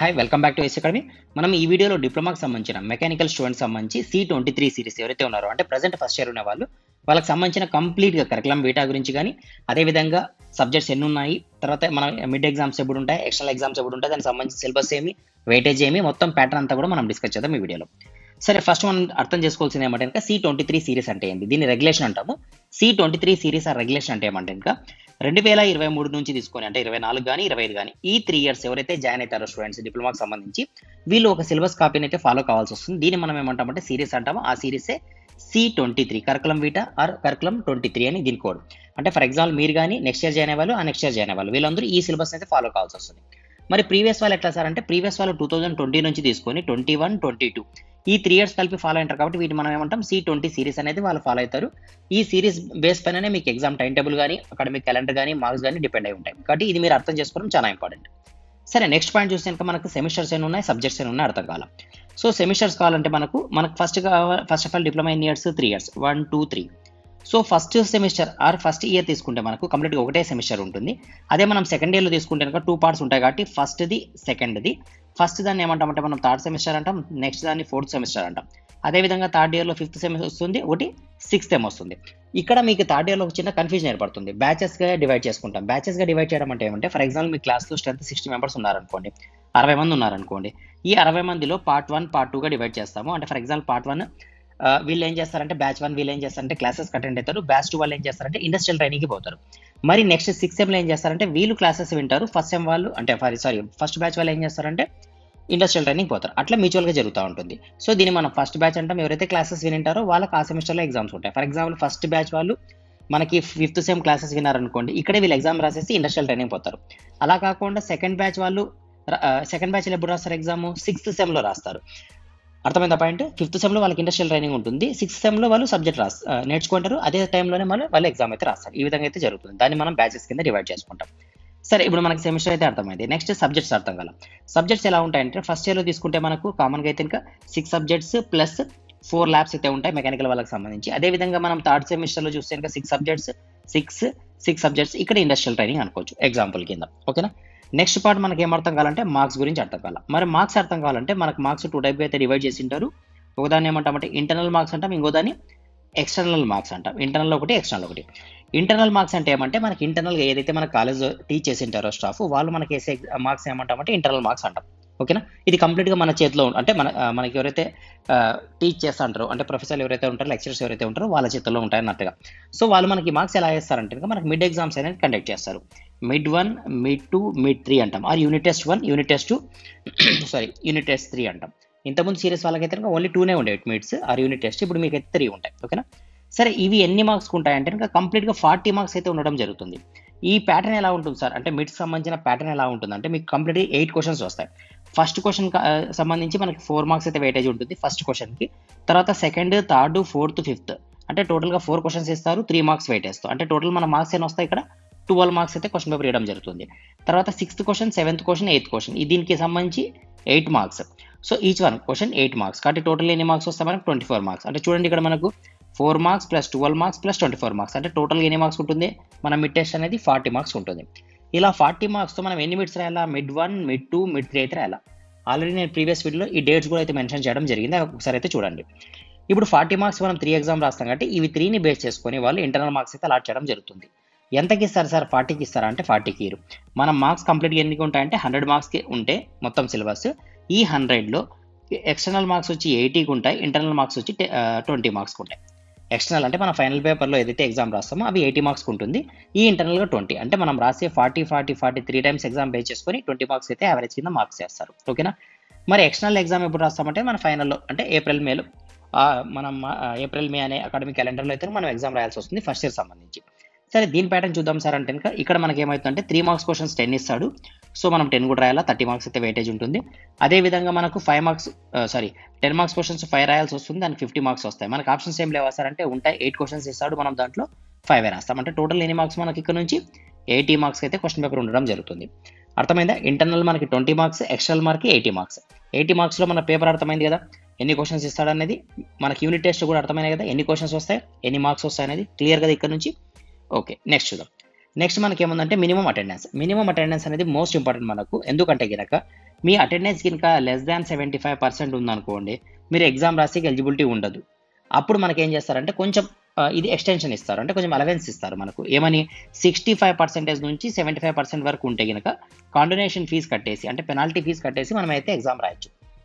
hi welcome back to S academy మనం ఈ వీడియోలో డిప్లొమాకి సంబంధించిన మెకానికల్ స్టూడెంట్స్ సంబంధించి సి ట్వంటీ త్రీ సిరీస్ ఎవరైతే ఉన్నారో అంటే ప్రజెంట్ ఫస్ట్ ఇయర్ ఉన్న వాళ్ళు వాళ్ళకి సంబంధించిన కంప్లీట్గా కరికులం వీటా గురించి కానీ అదేవిధంగా సబ్జెక్ట్స్ ఎన్ని ఉన్నాయి తర్వాత మన మిడ్ ఎగ్జామ్స్ ఎప్పుడు ఉంటాయి ఎక్స్టర్నల్ ఎగ్జామ్స్ ఎప్పుడు ఉంటాయి దానికి సంబంధించి సిలబస్ ఏమి వెయిటేజ్ ఏమి మొత్తం ప్యాటర్న్ అంతా కూడా మనం డిస్కస్ చేద్దాం ఈ వీడియోలో సరే ఫస్ట్ మనం అర్థం చేసుకోవాల్సింది ఏమంటే ఇంకా సి ట్వంటీ త్రీ సిరీస్ అంటే ఏంటి దీన్ని రెగ్యులేషన్ అంటాము సి ట్వంటీ త్రీ సిరీస్ ఆ రెగ్యులేషన్ అంటే ఏమంటే ఇంకా రెండు వేల ఇరవై మూడు నుంచి తీసుకొని అంటే ఇరవై నాలుగు కానీ ఇరవై ఐదు కానీ ఈ త్రీ ఇయర్స్ ఎవరైతే జాయిన్ అవుతారో స్టూడెంట్స్ డిప్లొమాకి సంబంధించి వీళ్ళు ఒక సిలబస్ కాపీని అయితే ఫాలో కావాల్సి వస్తుంది దీన్ని మనం ఏమంటామంటే సిరీస్ అంటాము ఆ సిరీసే సి ట్వంటీ త్రీ కరికులం వీటా ఆర్ కరికులం ట్వంటీ త్రీ అని దీని కోడ్ అంటే ఫర్ ఎగ్జాంపుల్ మీరు కానీ నెక్స్ట్ ఇయర్ జాయిన్ అయ్యేవాళ్ళు ఆ నెక్స్ట్ ఇయర్ జాయిన్ అయ్యేవాళ్ళు వీళ్ళందరూ ఈ సిలబస్ అయితే ఫాలో కావాల్సి వస్తుంది మరి ప్రీవియస్ వాళ్ళు ఎట్లా సార్ అంటే ప్రీవియస్ వాళ్ళు టూ థౌసండ్ ట్వంటీ నుంచి తీసుకొని ట్వంటీ వన్ ట్వంటీ టూ ఈ త్రీ ఇయర్స్ కలిపి ఫాలో అయ్యారు కాబట్టి వీటిని మనం ఏమంటాం సి ట్వంటీ సిరీస్ అనేది వాళ్ళు ఫాలో అవుతారు ఈ సిరీస్ బేస్ పైననే మీకు ఎగ్జామ్ టైం టేబుల్ కానీ అకాడమిక్ క్యాలెండర్ కానీ మార్క్స్ కానీ డిపెండ్ అయి ఉంటాయి కాబట్టి ఇది మీరు అర్థం చేసుకోవడం చాలా ఇంపార్టెంట్ సరే నెక్స్ట్ పాయింట్ చూస్తే కనుక మనకు సెమిస్టర్స్ ఎన్ని ఉన్నాయి సబ్జెక్ట్స్ ఎన్ని ఉన్నాయి అర్థం కాలం సో సెమిస్టర్స్ కావాలంటే మనకు మనకు first first of all diploma in years three years one two three so first semester or first year తీసుకుంటే మనకు కంప్లీట్గా ఒకటే సెమిస్టర్ ఉంటుంది అదే మనం సెకండ్ ఇయర్లో తీసుకుంటే కనుక టూ పార్ట్స్ ఉంటాయి కాబట్టి ఫస్ట్ది సెకండ్ది ఫస్ట్ దాన్ని ఏమంటామంటే మనం థర్డ్ సెమిస్టర్ అంటాం నెక్స్ట్ దాన్ని ఫోర్త్ సెమిస్టర్ అంటాం అదేవిధంగా థర్డ్ ఇయర్లో ఫిఫ్త్ సెమిస్టర్ వస్తుంది ఒకటి సిక్స్త్ సెమ్ వస్తుంది ఇక్కడ మీకు థర్డ్ ఇయర్లో ఒక చిన్న కన్ఫ్యూజన్ ఏర్పడుతుంది బ్యాచెస్గా డివైడ్ చేసుకుంటాం బ్యాచెస్గా డివైడ్ చేయడం అంటే ఏమంటే ఫర్ ఎగ్జాంపుల్ మీ క్లాస్లో స్ట్రెంత్ సిక్స్టీ మెంబర్స్ ఉన్నారనుకోండి అరవై మంది ఉన్నారనుకోండి ఈ అరవై మందిలో పార్ట్ వన్ పార్ట్ టూగా డివైడ్ చేస్తాము అంటే ఫర్ ఎగ్జాంపుల్ పార్ట్ వన్ వీళ్ళు ఏం చేస్తారంటే బ్యాచ్ వన్ వీళ్ళు ఏం చేస్తారంటే క్లాసెస్ అటెండ్ అవుతారు బ్యాచ్ టూ వాళ్ళు ఏం చేస్తారంటే ఇండస్ట్రియల్ ట్రైనింగ్కి పోతారు మరి నెక్స్ట్ సిక్స్ సెమ్లో ఏం చేస్తారంటే వీళ్ళు క్లాసెస్ వింటారు ఫస్ట్ సెమ్ వాళ్ళు అంటే సారీ ఫస్ట్ బ్యాచ్ వాళ్ళు ఏం చేస్తారంటే ఇండస్ట్రియల్ ట్రైనింగ్ పోతారు అట్లా మ్యూచువల్గా జరుగుతూ ఉంటుంది సో దీన్ని మనం ఫస్ట్ బ్యాచ్ అంటాం ఎవరైతే క్లాసెస్ వినింటారో వాళ్ళకి ఆ సెమిస్టర్లో ఎగ్జామ్స్ ఉంటాయి ఫర్ ఎగ్జాంపుల్ ఫస్ట్ బ్యాచ్ వాళ్ళు మనకి ఫిఫ్త్ సెమ్ క్లాసెస్ విన్నారనుకోండి ఇక్కడే వీళ్ళు ఎగ్జామ్ రాసేసి ఇండస్ట్రియల్ ట్రైనింగ్ పోతారు అలా కాకుండా సెకండ్ బ్యాచ్ వాళ్ళు సెకండ్ బ్యాచ్లో ఎప్పుడు రాస్తారు ఎగ్జామ్ సిక్స్త్ సెమ్లో రాస్తారు అర్థమైందా పాయింట్ ఫిఫ్త్ సెమ్లో వాళ్ళకి ఇండస్ట్రియల్ ట్రైనింగ్ ఉంటుంది సిక్స్త్ సెమ్లో వాళ్ళు సబ్జెక్ట్ రాస్ నేర్చుకుంటారు అదే టైంలోనే మళ్ళీ వాళ్ళు ఎగ్జామ్ అయితే రాస్తారు ఈ విధంగా అయితే జరుగుతుంది దాన్ని మనం బ్యాచెస్ కింద డివైడ్ చేసుకుంటాం సరే ఇప్పుడు మనకి సెమిస్టర్ అయితే అర్థమైంది నెక్స్ట్ సబ్జెక్ట్స్ అర్థం కల సబ్జెక్ట్స్ ఎలా ఉంటాయంటే ఫస్ట్ ఇయర్లో తీసుకుంటే మనకు కామన్గా అయితే ఇంకా six subjects plus four labs అయితే ఉంటాయి మెకానికల్ వాళ్ళకి సంబంధించి అదేవిధంగా మనం థర్డ్ సెమిస్టర్లో చూస్తే ఇంకా six subjects six six subjects ఇక్కడ ఇండస్ట్రియల్ ట్రైనింగ్ అనుకోవచ్చు ఎగ్జాంపుల్ కింద ఓకేనా నెక్స్ట్ పార్ట్ మనకి ఏం అర్థం కావాలంటే మార్క్స్ గురించి అర్థం కావాలి మరి మార్క్స్ అర్థం కావాలంటే మనకు మార్క్స్ టూ టైప్ అయితే డివైడ్ చేసి ఉంటారు ఒకదాన్ని ఏమంటామంటే ఇంటర్నల్ మార్క్స్ అంటాం ఇంకోదాన్ని ఎక్స్టర్నల్ మార్క్స్ అంటాం ఇంటర్నల్ ఒకటి ఎక్స్టర్నల్ ఒకటి ఇంటర్నల్ మార్క్స్ అంటే ఏమంటే మనకి ఇంటర్నల్గా ఏదైతే మన కాలేజ్ టీచ్ చేసి ఉంటారో స్టాఫ్ వాళ్ళు మనకి వేసే మార్క్స్ ఏమంటామంటే ఇంటర్నల్ మార్క్స్ అంటాం ఓకేనా ఇది కంప్లీట్గా మన చేతిలో అంటే మన మనకి ఎవరైతే టీచ్ చేస్తా ఉంటారో అంటే ప్రొఫెసర్లు ఎవరైతే ఉంటారో లెక్చరర్స్ ఎవరైతే ఉంటారో వాళ్ళ చేతిలో ఉంటాయి అన్నట్టుగా సో వాళ్ళు మనకి మార్క్స్ ఎలా వేస్తారంటే మనకి మిడ్ ఎగ్జామ్స్ అనేది కండక్ట్ చేస్తారు mid one mid two mid three అంటాం or unit test one unit test two sorry unit test three అంటాం ఇంతకుముందు సీరియస్ వాళ్ళకైతే కనుక ఓన్లీ టూనే ఉండేవి మిడ్స్ ఆర్ యూనిట్ టెస్ట్ ఇప్పుడు మీకు అయితే త్రీ ఉంటాయి ఓకేనా సరే ఇవి ఎన్ని మార్క్స్ ఉంటాయంటే కనుక కంప్లీట్గా ఫార్టీ మార్క్స్ అయితే ఉండడం జరుగుతుంది ఈ ప్యాటర్న్ ఎలా ఉంటుంది సార్ అంటే మిడ్స్ సంబంధించిన ప్యాటర్న్ ఎలా ఉంటుంది అంటే మీకు కంప్లీట్గా ఎయిట్ క్వశ్చన్స్ వస్తాయి ఫస్ట్ క్వశ్చన్ సంబంధించి మనకి ఫోర్ మార్క్స్ అయితే వెయిటేజ్ ఉంటుంది ఫస్ట్ క్వశ్చన్కి తర్వాత సెకండ్ థర్డ్ ఫోర్త్ ఫిఫ్త్ అంటే టోటల్గా ఫోర్ క్వశ్చన్స్ ఇస్తారు త్రీ మార్క్స్ వెయిట్ వేస్తారు అంటే టోటల్ మన మార్క్స్ ఏమి వస్తాయి ఇక్కడ ట్వెల్వ్ మార్క్స్ అయితే క్వశ్చన్ పేపర్ ఇవ్వడం జరుగుతుంది తర్వాత sixth question seventh question eighth question దీనికి సంబంధించి eight marks so each one question eight marks కాబట్టి టోటల్ ఎన్ని మార్క్స్ వస్తాయి మనకు ట్వంటీ ఫోర్ మార్క్స్ అంటే చూడండి ఇక్కడ మనకు four marks plus twelve marks plus twenty four marks అంటే టోటల్ ఎన్ని మార్క్స్ ఉంటుంది మన మిడ్ టెస్ట్ అనేది ఫార్టీ మార్క్స్ ఉంటుంది ఇలా ఫార్టీ మార్క్స్తో మనం ఎన్ని మిడ్స్ రాయాలా mid one mid two mid three అయితే రాయాలా ఆల్రెడీ నేను ప్రీవియస్ వీడియోలో ఈ డేట్స్ కూడా అయితే మెన్షన్ చేయడం జరిగింది ఒకసారి అయితే చూడండి ఇప్పుడు ఫార్టీ మార్క్స్ మనం త్రీ ఎగ్జామ్ రాస్తాం కాబట్టి ఇవి త్రీని బేస్ చేసుకొని వాళ్ళు ఇంటర్నల్ మార్క్స్ అయితే అలాట్ చేయడం జరుగుతుంది ఎంతకి ఇస్తారు సార్ ఫార్టీకి ఇస్తారా అంటే ఫార్టీకి ఇరు మనం మార్క్స్ కంప్లీట్గా ఎన్నికి ఉంటాయంటే హండ్రెడ్ మార్క్స్కి ఉంటే మొత్తం సిలబస్ ఈ హండ్రెడ్లో ఎక్స్టర్నల్ మార్క్స్ వచ్చి ఎయిటీకి ఉంటాయి ఇంటర్నల్ మార్క్స్ వచ్చి ట్వంటీ మార్క్స్కి ఉంటాయి ఎక్స్టర్నల్ అంటే మన ఫైనల్ పేపర్లో ఏదైతే ఎగ్జామ్ రాస్తామో అవి ఎయిటీ మార్క్స్కి ఉంటుంది ఈ ఇంటర్నల్గా ట్వంటీ అంటే మనం రాసే forty forty forty three times exam base చేసుకొని ట్వంటీ మార్క్స్ అయితే యావరేజ్ కింద మార్క్స్ చేస్తారు ఓకేనా మరి ఎక్స్టర్నల్ ఎగ్జామ్ ఎప్పుడు రాస్తామంటే మన ఫైనల్లో అంటే ఏప్రిల్ మేలో మనం ఏప్రిల్ మే అనే అకాడమిక్ క్యాలెండర్లో అయితే మనం ఎగ్జామ్ రాయాల్సి వస్తుంది ఫస్ట్ ఇయర్ సంబంధించి సరే దీని ప్యాటర్న్ చూద్దాం సార్ అంటే కనుక ఇక్కడ మనకి ఏమవుతుందంటే త్రీ మార్క్స్ క్వశ్చన్స్ టెన్ ఇస్తాడు సో మనం టెన్ కూడా రాయాలా థర్టీ మార్క్స్ అయితే వెయిటేజ్ ఉంటుంది అదేవిధంగా మనకు five marks sorry ten marks questions five రాయాల్సి వస్తుంది దానికి ఫిఫ్టీ మార్క్స్ వస్తాయి మనకు ఆప్షన్స్ ఏం లేవా సార్ అంటే ఉంటాయి ఎయిట్ క్వశ్చన్స్ ఇస్తాడు మనం దాంట్లో ఫైవ్ రాస్తాం అంటే టోటల్ ఎన్ని మార్క్స్ మనకి ఇక్కడ నుంచి ఎయిటీ మార్క్స్ అయితే క్వశ్చన్ పేపర్ ఉండడం జరుగుతుంది అర్థమైందా ఇంటర్నల్ మనకి ట్వంటీ మార్క్స్ ఎక్స్టర్నల్ మార్క్కి ఎయిటీ మార్క్స్ ఎయిటీ మార్క్స్లో మన పేపర్ అర్థమైంది కదా ఎన్ని క్వశ్చన్స్ ఇస్తాడనేది మనకి యూనిట్ టెస్ట్ కూడా అర్థమైంది కదా ఎన్ని క్వశ్చన్స్ వస్తాయి ఎన్ని మార్క్స్ వస్తాయి అనేది క్లియర్ కదా ఇక్కడ నుంచి ఓకే నెక్స్ట్ చూద్దాం నెక్స్ట్ మనకి ఏముందంటే మినిమం అటెండెన్స్ మినిమం అటెండెన్స్ అనేది మోస్ట్ ఇంపార్టెంట్ మనకు ఎందుకంటే గినక మీ అటెండెన్స్ కనుక less than seventy five percent ఉందనుకోండి మీరు ఎగ్జామ్ రాసేకి ఎలిజిబిలిటీ ఉండదు అప్పుడు మనకి ఏం చేస్తారంటే కొంచెం ఆ, ఇది ఎక్స్టెన్షన్ ఇస్తారు అంటే కొంచెం అలవెన్స్ ఇస్తారు మనకు ఏమని సిక్స్టీ ఫైవ్ పర్సెంటేజ్ నుంచి సెవెంటీ ఫైవ్ పర్సెంట్ వరకు ఉంటే కనుక కాండొనేషన్ ఫీజు కట్టేసి అంటే పెనాల్టీ ఫీజు కట్టేసి మనం అయితే ఎగ్జామ్ రాయొచ్చు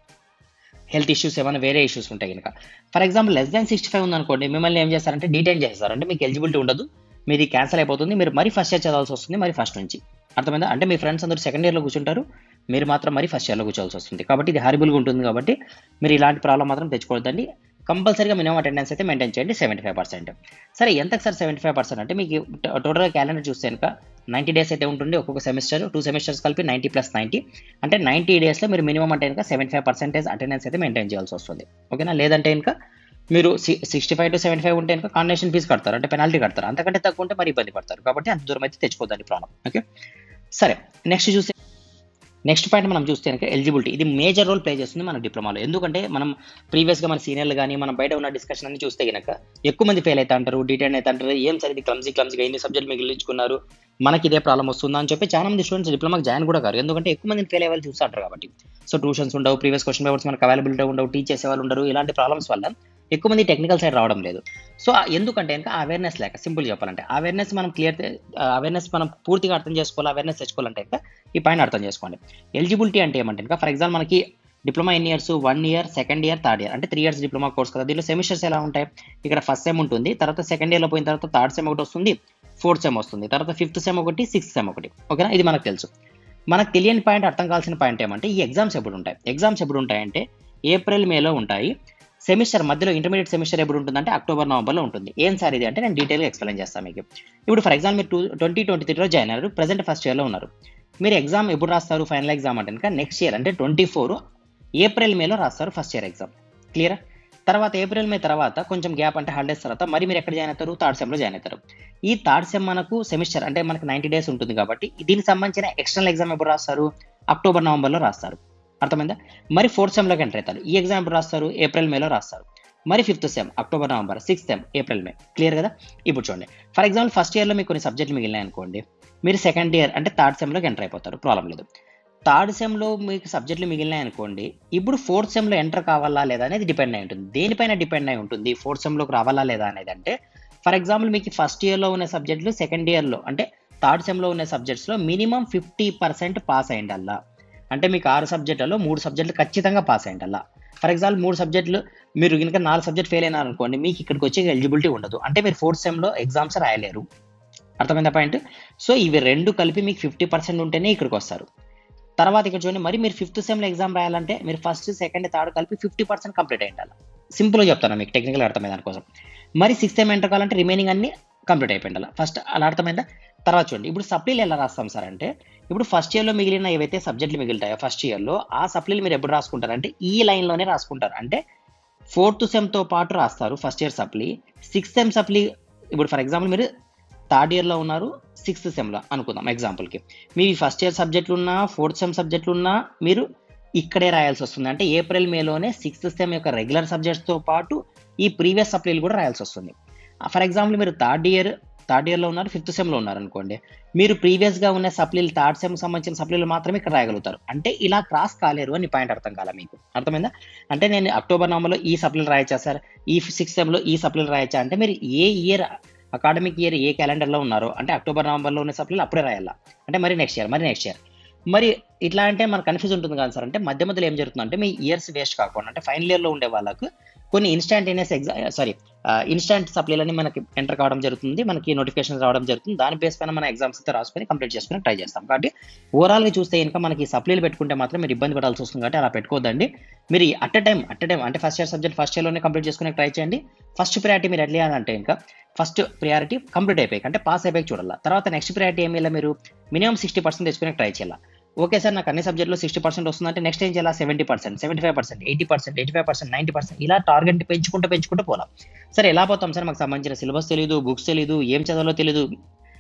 హెల్త్ ఇష్యూస్ ఏమైనా వేరే ఇష్యూస్ ఉంటాయి కనుక for example less than sixty five ఉందనుకోండి మిమ్మల్ని ఏం చేస్తారంటే డీటైన్ చేస్తారు అంటే మీకు ఎలిజిబిలిటీ ఉండదు మీది క్యాన్సిల్ అయిపోతుంది మీరు మరి ఫస్ట్ ఇయర్ చదవాల్సి వస్తుంది మరి ఫస్ట్ నుంచి అర్థమైందా అంటే మీ ఫ్రెండ్స్ అందరూ సెకండ్ ఇయర్లో కూర్చుంటారు మీరు మాత్రం మరి ఫస్ట్ ఇయర్లో కూర్చోవాల్సి వస్తుంది కాబట్టి ఇది హారిబుల్గా ఉంటుంది కాబట్టి మీరు ఇలాంటి ప్రాబ్లం మాత్రం తెచ్చుకోవద్దండి కంపల్సరీగా మినిమం అటెండెన్స్ అయితే మెయింటైన్ చేయండి సెవెంటీ ఫైవ్ పర్సెంట్ సరే ఎంతకు సార్ సెవెంటీ ఫైవ్ పర్సెంట్ అంటే మీకు టోటల్గా క్యాలెండర్ చూస్తే కనుక నైంటీ డేస్ అయితే ఉంటుంది ఒక్కొక్క సెమిస్టర్ టూ సెమిస్టర్స్ కలిపి నైంటీ ప్లస్ నైంటీ అంటే నైంటీ డేస్లో మీరు మినిమం అంటే కనుక సెవెంటీ ఫైవ్ పర్సెంటేజ్ అటెండెన్స్ అయితే మెయింటైన్ చేయాల్సి వస్తుంది ఓకేనా లేదంటే ఇంకా మీరు sixty five to seventy five ఉంటే కనుక కాండనేషన్ ఫీజు కడతారు అంటే పెనాల్టీ కడతారు అంతకంటే తక్కువ ఉంటే మరి ఇబ్బంది పడతారు కాబట్టి అంత దూరం అయితే తెచ్చుకోదండి ప్రాబ్లం ఓకే సరే నెక్స్ట్ చూస్తే నెక్స్ట్ పాయింట్ మనం చూస్తే కనుక ఎలిజిబిలిటీ ఇది మేజర్ రోల్ ప్లే చేస్తుంది మన డిప్లొమాలో ఎందుకంటే మనం ప్రీవియస్గా మన సీనియర్లు కానీ మనం బయట ఉన్న డిస్కషన్ అన్ని చూస్తే కనుక ఎక్కువ మంది ఫెయిల్ అవుతా అంటారు డీటెయిన్ అవుతా అంటారు ఏం సరే ఇది క్లమ్జీ క్లమ్జీగా ఎన్ని సబ్జెక్ట్ మిగిలించుకున్నారు మనకి ఇదే ప్రాబ్లం వస్తుందా అని చెప్పి చాలా మంది స్టూడెంట్స్ డిప్లొమాకి జాయిన్ కూడా కారు ఎందుకంటే ఎక్కువ మంది ఫెయిల్ అయ్యే చూస్తుంటారు కాబట్టి సో ట్యూషన్స్ ఉండవు ప్రీవియస్ క్వశ్చన్ పేపర్స్ మనకు అవైలబిలిటీ ఉండవు టీచ్ చేసే వాళ్ళు ఉండరు ఇలాంటి ప్రాబ్లమ్స్ వల్ల ఎక్కువ మంది టెక్నికల్ సైడ్ రావడం లేదు సో ఆ- ఎందుకంటే ఇంకా అవేర్నెస్ లేక సింపుల్ చెప్పాలంటే అవేర్నెస్ మనం క్లియర్ అవేర్నెస్ మనం పూర్తిగా అర్థం చేసుకోవాలి అవేర్నెస్ తెచ్చుకోవాలంటే ఇంకా ఈ పైన అర్థం చేసుకోండి ఎలిజిబిలిటీ అంటే ఏమంటే ఇంకా ఫర్ ఎగ్జాంపుల్ మనకి డిప్లొమా ఎన్ని years one year second year third year అంటే త్రీ ఇయర్స్ డిప్లొమా కోర్స్ కదా దీనిలో సెమిస్టర్స్ ఎలా ఉంటాయి ఇక్కడ ఫస్ట్ సెమ్ ఉంటుంది తర్వాత సెకండ్ ఇయర్లో పోయిన తర్వాత థర్డ్ సెమ్ ఒకటి వస్తుంది ఫోర్త్ సెమ్ వస్తుంది తర్వాత ఫిఫ్త్ సెమ్ ఒకటి సిక్స్త్ సెమ్ ఒకటి ఓకేనా ఇది మనకు తెలుసు మనకు తెలియని పాయింట్ అర్థం కావాల్సిన పాయింట్ ఏమంటే ఈ ఎగ్జామ్స్ ఎప్పుడు ఉంటాయి ఎగ్జామ్స్ ఎప్పుడు ఉంటాయంటే ఏప్రిల్ మేలో ఉంటాయి సెమిస్టర్ మధ్యలో ఇంటర్మీడియట్ సెమిస్టర్ ఎప్పుడు ఉంటుందంటే అక్టోబర్ నవంబర్లో ఉంటుంది ఏం సార్ ఇది అంటే నేను డీటెయిల్గా ఎక్స్ప్లెయిన్ చేస్తాను మీకు ఇప్పుడు ఫర్ ఎగ్జాంపుల్ మీరు టూ ట్వంటీ ట్వంటీ త్రీలో జాయిన్ అయ్యారు ప్రజెంట్ ఫస్ట్ ఇయర్లో ఉన్నారు మీరు ఎగ్జామ్ ఎప్పుడు రాస్తారు ఫైనల్ ఎగ్జామ్ అంటే కనుక నెక్స్ట్ ఇయర్ అంటే ట్వంటీ ఫోర్ ఏప్రిల్ మేలో రాస్తారు ఫస్ట్ ఇయర్ ఎగ్జామ్ క్లియరా తర్వాత ఏప్రిల్ మే తర్వాత కొంచెం గ్యాప్ అంటే హాలిడేస్ తర్వాత మరి మీరు ఎక్కడ జాయిన్ అవుతారు థర్డ్ సెమ్లో జాయిన్ అవుతారు ఈ థర్డ్ సెమ్ మనకు సెమిస్టర్ అంటే మనకు నైంటీ డేస్ ఉంటుంది కాబట్టి దీనికి సంబంధించిన ఎక్స్టర్నల్ ఎగ్జామ్ ఎప్పుడు రాస్తారు అక్టోబర్ నవంబర్లో రాస్తారు అర్థమైందా మరి ఫోర్త్ సెమ్లోకి ఎంటర్ అవుతారు ఈ ఎగ్జామ్ ఎప్పుడు రాస్తారు ఏప్రిల్ మేలో రాస్తారు మరి fifth sem October November sixth sem April May clear కదా ఇప్పుడు చూడండి ఫర్ ఎగ్జాంపుల్ ఫస్ట్ ఇయర్లో మీకు కొన్ని సబ్జెక్టులు మిగిలినాయి అనుకోండి మీరు సెకండ్ ఇయర్ అంటే థర్డ్ సెమ్లోకి ఎంటర్ అయిపోతారు ప్రాబ్లం లేదు థర్డ్ సెమ్లో మీకు సబ్జెక్టులు మిగిలినాయి అనుకోండి ఇప్పుడు ఫోర్త్ సెమ్లో ఎంటర్ కావాలా లేదా అనేది డిపెండ్ అయి ఉంటుంది దేనిపైన డిపెండ్ అయి ఉంటుంది ఫోర్త్ సెమ్లోకి రావాలా లేదా అనేది అంటే ఫర్ ఎగ్జాంపుల్ మీకు ఫస్ట్ ఇయర్లో ఉన్న సబ్జెక్టులు సెకండ్ ఇయర్లో అంటే థర్డ్ సెమ్లో ఉన్న సబ్జెక్ట్స్లో మినిమం ఫిఫ్టీ పర్సెంట్ పాస్ అయ్యిండల్లా అంటే మీకు ఆరు సబ్జెక్టులలో మూడు సబ్జెక్టులు ఖచ్చితంగా పాస్ అయ్యిండల్లా ఫర్ ఎగ్జాంపుల్ మూడు సబ్జెక్టులు మీరు కనుక నాలుగు సబ్జెక్ట్ ఫెయిల్ అయినారు అనుకోండి మీకు ఇక్కడికి వచ్చే ఎలిజిబిలిటీ ఉండదు అంటే మీరు ఫోర్త్ సెమ్లో ఎగ్జామ్స్ రాయలేరు అర్థమైందా పాయింట్ సో ఇవి రెండు కలిపి మీకు ఫిఫ్టీ పర్సెంట్ ఉంటేనే ఇక్కడికి వస్తారు తర్వాత ఇక్కడ చూడండి మరి మీరు ఫిఫ్త్ సెమ్లో ఎగ్జామ్ రాయాలంటే మీరు ఫస్ట్ సెకండ్ థర్డ్ కలిపి ఫిఫ్టీ పర్సెంట్ కంప్లీట్ అయ్యి ఉండాలి సింపుల్గా చెప్తాను మీకు టెక్నికల్ అర్థమైంది దానికోసం మరి సిక్స్త్ సెమ్ ఎంటర్ కావాలంటే రిమైనింగ్ అన్ని కంప్లీట్ అయిపోయి ఉండాలి ఫస్ట్ అలా అర్థమైందా తర్వాత చూడండి ఇప్పుడు సప్లీలు ఎలా రాస్తాం సార్ అంటే ఇప్పుడు ఫస్ట్ ఇయర్లో మిగిలిన ఏవైతే సబ్జెక్టులు మిగులుతాయో ఫస్ట్ ఇయర్లో ఆ సప్లీలు మీరు ఎప్పుడు రాసుకుంటారు అంటే ఈ లైన్లోనే రాసుకుంటారు అంటే ఫోర్త్ సెమ్తో పాటు రాస్తారు first year supply sixth sem supply ఇప్పుడు ఫర్ ఎగ్జాంపుల్ మీరు థర్డ్ ఇయర్లో ఉన్నారు సిక్స్త్ సెమ్లో అనుకుందాం ఎగ్జాంపుల్కి మీ ఫస్ట్ ఇయర్ సబ్జెక్టులు ఉన్నా ఫోర్త్ సెమ్ సబ్జెక్టులు ఉన్నా మీరు ఇక్కడే రాయాల్సి వస్తుంది అంటే ఏప్రిల్ మేలోనే సిక్స్త్ సెమ్ యొక్క రెగ్యులర్ సబ్జెక్ట్స్తో పాటు ఈ ప్రీవియస్ సప్లీలు కూడా రాయాల్సి వస్తుంది ఫర్ ఎగ్జాంపుల్ మీరు థర్డ్ ఇయర్ థర్డ్ ఇయర్లో ఉన్నారు ఫిఫ్త్ సెమ్లో ఉన్నారు అనుకోండి మీరు ప్రీవియస్గా ఉన్న సప్లీలు థర్డ్ సెమ్ సంబంధించిన సప్లీలు మాత్రమే ఇక్కడ రాయగలుగుతారు అంటే ఇలా క్రాస్ కాలేరు అని పాయింట్ అర్థం కాల మీకు అర్థమైందా అంటే నేను అక్టోబర్ నవంబర్లో ఈ సప్లీలు రాయచ్చా సార్ ఈ సిక్స్త్ సెమ్లో ఈ సప్లీలు రాయచ్చా అంటే మీరు ఏ ఇయర్ అకాడమిక్ ఇయర్ ఏ క్యాలెండర్లో ఉన్నారో అంటే అక్టోబర్ నవంబర్లో ఉన్న సప్లీలు అప్పుడే రాయాలా అంటే మరి నెక్స్ట్ ఇయర్ మరి నెక్స్ట్ ఇయర్ మరి ఇట్లా అంటే మనకు కన్ఫ్యూజ్ ఉంటుంది కదా సార్ అంటే మధ్య మధ్యలో ఏం జరుగుతుందంటే మీ ఇయర్స్ వేస్ట్ కాకుండా అంటే ఫైనల్ ఇయర్లో ఉండే వాళ్ళకు కొన్ని ఇన్స్టాంటేనియస్ ఎగ్జామ్ సారీ ఇన్స్టాంట్ సప్లీలని మనకి ఎంటర్ కావడం జరుగుతుంది మనకి నోటిఫికేషన్ రావడం జరుగుతుంది దాని బేస్ పైన మన ఎగ్జామ్స్ అయితే రాసుకొని కంప్లీట్ చేసుకుని ట్రై చేస్తాం కాబట్టి ఓవరాల్గా చూస్తే ఇంకా మనకి సప్లీలు పెట్టుకుంటే మాత్రం మీరు ఇబ్బంది పడాల్సి వస్తుంది కాబట్టి అలా పెట్టుకోవద్దండి మీరు అట్ టైం అట్ టైం అంటే ఫస్ట్ ఇయర్ సబ్జెక్ట్ ఫస్ట్ ఇయర్లోనే కంప్లీట్ చేసుకునే ట్రై చేయండి ఫస్ట్ ప్రియారిటీ మీరు ఎట్లా అంటే ఇంకా ఫస్ట్ ప్రియారిటీ కంప్లీట్ అయిపోయి అంటే పాస్ అయిపోయి చూడాలి తర్వాత నెక్స్ట్ ప్రియారిటీ ఏమి ఇలా మీరు మినిమం సిక్స్టీ పర్సెంట్ తెచ్చుకునే ట్రై చేయాలి ఓకే సార్ నాకు అన్ని సబ్జెక్టులో సిక్స్టీ పర్సెంట్ వస్తుందంటే నెక్స్ట్ ఏం చేయాలి seventy percent seventy five percent eighty percent eighty five percent ninety percent ఇలా టార్గెట్ పెంచుకుంటూ పెంచుకుంటూ పోలాం సరే ఎలా పోతాం సార్ మాకు సంబంధించిన సిలబస్ తెలియదు బుక్స్ తెలియదు ఏం చదవాలో తెలియదు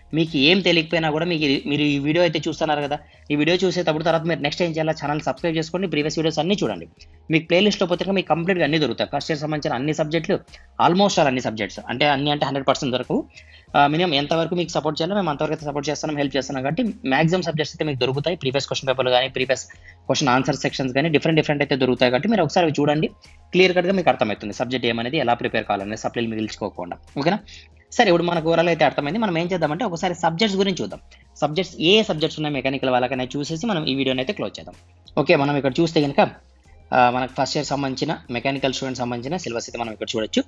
మీకు ఏం తెలియకపోయినా కూడా మీకు ఇది- మీరు ఈ వీడియో అయితే చూస్తున్నారు కదా ఈ వీడియో చూసేటప్పుడు తర్వాత మీరు నెక్స్ట్ ఏం చేయాలి ఛానల్ సబ్స్క్రైబ్ చేసుకోండి ప్రీవియస్ వీడియోస్ అన్ని చూడండి మీకు ప్లేలిస్ట్లో పోతే మీకు కంప్లీట్గా అన్ని దొరుకుతాయి ఫస్ట్ ఇయర్ సంబంధించిన అన్ని సబ్జెక్టులు ఆల్మోస్ట్ ఆల్ అన్ని సబ్జెక్ట్స్ అంటే అన్ని అంటే హండ్రెడ్ పర్సెంట్ దొరకవు మినిమం ఎంతవరకు మీకు సపోర్ట్ చేయాలో మేము అంతవరకు అయితే సపోర్ట్ చేస్తున్నాం హెల్ప్ చేస్తున్నాం కాబట్టి మ్యాక్సిమం సబ్జెక్ట్స్ అయితే మీకు దొరుకుతాయి ప్రీవియస్ క్వశ్చన్ పేపర్లు కానీ ప్రీవియస్ క్వశ్చన్ ఆన్సర్ సెక్షన్స్ కానీ డిఫరెంట్ డిఫరెంట్ అయితే దొరుకుతాయి కాబట్టి మీరు ఒకసారి అవి చూడండి క్లియర్ కట్గా మీకు అర్థమవుతుంది సబ్జెక్ట్ ఏమనేది ఎలా ప్రిపేర్ కావాలనేది సప్లైలు మిగిల్చుకోకుండా ఓకేనా సరే ఇప్పుడు మనకు ఓవరాల్ అయితే అర్థమైంది మనం ఏం చేద్దామంటే ఒకసారి సబ్జెక్ట్స్ గురించి చూద్దాం సబ్జెక్ట్స్ ఏ సబ్జెక్ట్స్ ఉన్నాయి మెకానికల్ వాళ్ళకనే చూసేసి మనం ఈ వీడియోని అయితే క్లోజ్ చేద్దాం ఓకే మనం ఇక్కడ చూస్తే కనుక ఆ, మనకు ఫస్ట్ ఇయర్ సంబంధించిన మెకానికల్ స్టూడెంట్ సంబంధించిన సిలబస్ అయితే మనం ఇక్కడ చూడొచ్చు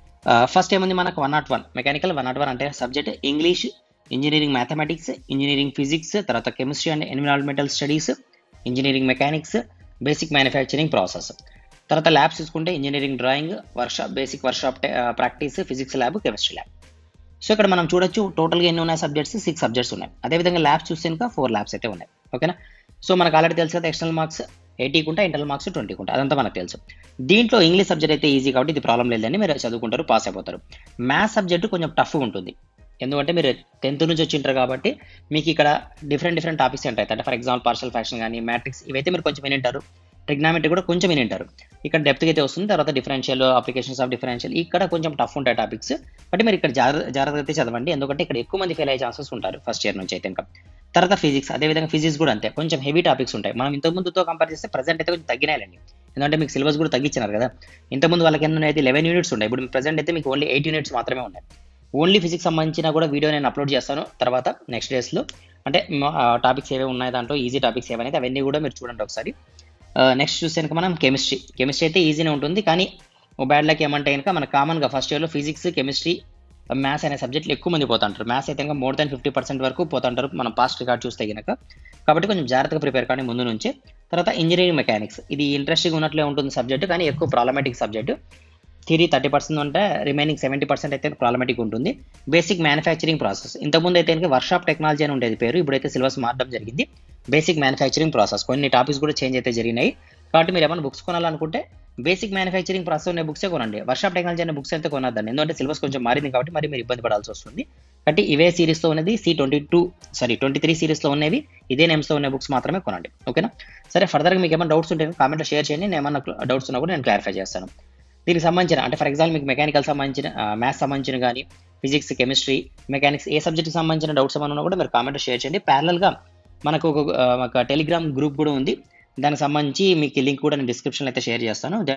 ఫస్ట్ ఏముంది మనకు one nought one mechanical one nought one అంటే subject English engineering mathematics engineering physics తర్వాత chemistry and environmental studies engineering mechanics basic manufacturing process తర్వాత ల్యాబ్స్ చూసుకుంటే engineering drawing workshop basic workshop practice physics lab chemistry lab so ఇక్కడ మనం చూడొచ్చు టోటల్గా ఎన్ని ఉన్నాయి సబ్జెక్ట్స్ సిక్స్ సబ్జెక్ట్స్ ఉన్నాయి అదేవిధంగా ల్యాబ్స్ చూస్తే ఇంకా ఫోర్ ల్యాబ్స్ అయితే ఉన్నాయి ఓకేనా సో మనకు ఆల్రెడీ తెలుసు కదా ఎక్స్టర్నల్ మార్క్స్ ఎయిటీకి ఉంటాయి ఇంటర్నల్ మార్క్స్ ట్వంటీకి ఉంటాయి అదంతా మనకు తెలుసు దీంట్లో ఇంగ్లీష్ సబ్జెక్ట్ అయితే ఈజీ కాబట్టి ఇది ప్రాబ్లం లేదని మీరు చదువుకుంటారు పాస్ అయిపోతారు మ్యాథ్స్ సబ్జెక్ట్ కొంచెం టఫ్ ఉంటుంది ఎందుకంటే మీరు టెన్త్ నుంచి వచ్చింటారు కాబట్టి మీకు ఇక్కడ డిఫరెంట్ డిఫరెంట్ టాపిక్స్ ఉంటాయి అంటే ఫర్ ఎగ్జాంపుల్ పార్షల్ ఫ్యాక్షన్ కానీ మ్యాట్రిక్స్ ఇవైతే మీరు కొంచెం వినింటారు ట్రిగ్నామెట్రీ కూడా కొంచెం వినింటారు ఇక్కడ డెప్త్కి అయితే వస్తుంది తర్వాత డిఫరెన్షియల్ అప్లికేషన్స్ ఆఫ్ డిఫరెన్షియల్ ఇక్కడ కొంచెం టఫ్ ఉంటాయి టాపిక్స్ బట్ మీరు ఇక్కడ జాగ్రత్త జాగ్రత్తగా అయితే చదవండి ఎందుకంటే ఇక్కడ ఎక్కువ మంది ఫెయిల్ అయ్యే ఛాన్సెస్ ఉంటారు ఫస్ట్ ఇయర్ నుంచి అయితే ఇంకా తర్వాత ఫిజిక్స్ అదేవిధంగా ఫిజిక్స్ కూడా అంతే కొంచెం హెవీ టాపిక్స్ ఉంటాయి మనం ఇంతకు ముందుతో కంపేర్ చేస్తే ప్రజెంట్ అయితే కొంచెం తగ్గినాయండి ఎందుకంటే మీకు సిలబస్ కూడా తగ్గించినారు కదా ఇంతకుముందు వాళ్ళకి ఎన్ని అయితే లెవెన్ యూనిట్స్ ఉన్నాయి ఇప్పుడు ప్రజెంట్ అయితే మీకు ఓన్లీ ఎయిట్ యూనిట్స్ మాత్రమే ఉన్నాయి ఓన్లీ ఫిజిక్స్ సంబంధించిన కూడా వీడియో నేను అప్లోడ్ చేస్తాను తర్వాత నెక్స్ట్ డేస్లో అంటే టాపిక్స్ ఏవే ఉన్నాయి దాంట్లో ఈజీ టాపిక్స్ ఏవైతే అవన్నీ కూడా మీరు చూడండి ఒకసారి నెక్స్ట్ చూస్తే కనుక మనం కెమిస్ట్రీ కెమిస్ట్రీ అయితే ఈజీనే ఉంటుంది కానీ ఓ బ్యాడ్ లక్ ఏమంటే కనుక మన కామన్గా ఫస్ట్ ఇయర్లో ఫిజిక్స్ కెమిస్ట్రీ మ్యాథ్స్ అనే సబ్జెక్టులు ఎక్కువ మంది పోతుంటారు మ్యాథ్స్ అయితే కనుక మోర్ దాన్ ఫిఫ్టీ పర్సెంట్ వరకు పోతుంటారు మనం పాస్ట్ రికార్డ్ చూస్తే కనుక కాబట్టి కొంచెం జాగ్రత్తగా ప్రిపేర్ కానీ ముందు నుంచే తర్వాత ఇంజనీరింగ్ మెకానిక్స్ ఇది ఇంట్రెస్టింగ్ ఉన్నట్లే ఉంటుంది సబ్జెక్ట్ కానీ ఎక్కువ problematic subject theory thirty percent ఉంటే రిమైనింగ్ సెవెంటీ పర్సెంట్ అయితే ప్రాబ్లమేటిక్ ఉంటుంది బేసిక్ మ్యానుఫ్యాక్చరింగ్ ప్రాసెస్ ఇంతకుముందు అయితే కనుక వర్క్షాప్ టెక్నాలజీ అని ఉండేది పేరు ఇప్పుడైతే సిలబస్ మారడం జరిగింది బేసిక్ మ్యానుఫ్యాక్చరింగ్ ప్రాసెస్ కొన్ని టాపిక్స్ కూడా చేంజ్ అయితే జరిగినాయి కాబట్టి మీరు ఏమైనా బుక్స్ కొనాలనుకుంటే బేసిక్ మ్యానుఫ్యాక్చరింగ్ ప్రాసెస్ అనే బుక్సే కొనండి వర్షాప్ టెక్నాలజీ అనే బుక్స్ అయితే కొనద్దండి ఎందుకంటే సిలబస్ కొంచెం మారింది కాబట్టి మరి మీరు ఇబ్బంది పడాల్సి వస్తుంది కాబట్టి ఇవే సిరీస్తో ఉన్నది C twenty two sorry twenty three సిరీస్లో ఉన్నవి ఇదే నేమ్స్తో ఉన్న బుక్స్ మాత్రమే కొనండి ఓకేనా సరే ఫర్దర్గా మీకు ఏమైనా డౌట్స్ ఉంటే కామెంట్లో షేర్ చేయండి నేను ఏమైనా డౌట్స్ ఉన్నా కూడా నేను క్లారిఫై చేస్తాను దీనికి సంబంధించిన అంటే ఫర్ ఎగ్జాంపుల్ మీకు మెకానికల్ సంబంధించిన మ్యాథ్స్ సంబంధించిన కానీ ఫిజిక్స్ కెమిస్ట్రీ మెకానిక్స్ ఏ సబ్జెక్ట్కి సంబంధించిన డౌట్స్ ఏమైనా ఉన్నా కూడా మీరు కామెంట్ షేర్ చేయండి ప్యారల్గా మనకు ఒక ఒక టెలిగ్రామ్ గ్రూప్ కూడా ఉంది దానికి సంబంధించి మీకు లింక్ కూడా నేను డిస్క్రిప్షన్లో అయితే షేర్ చేస్తాను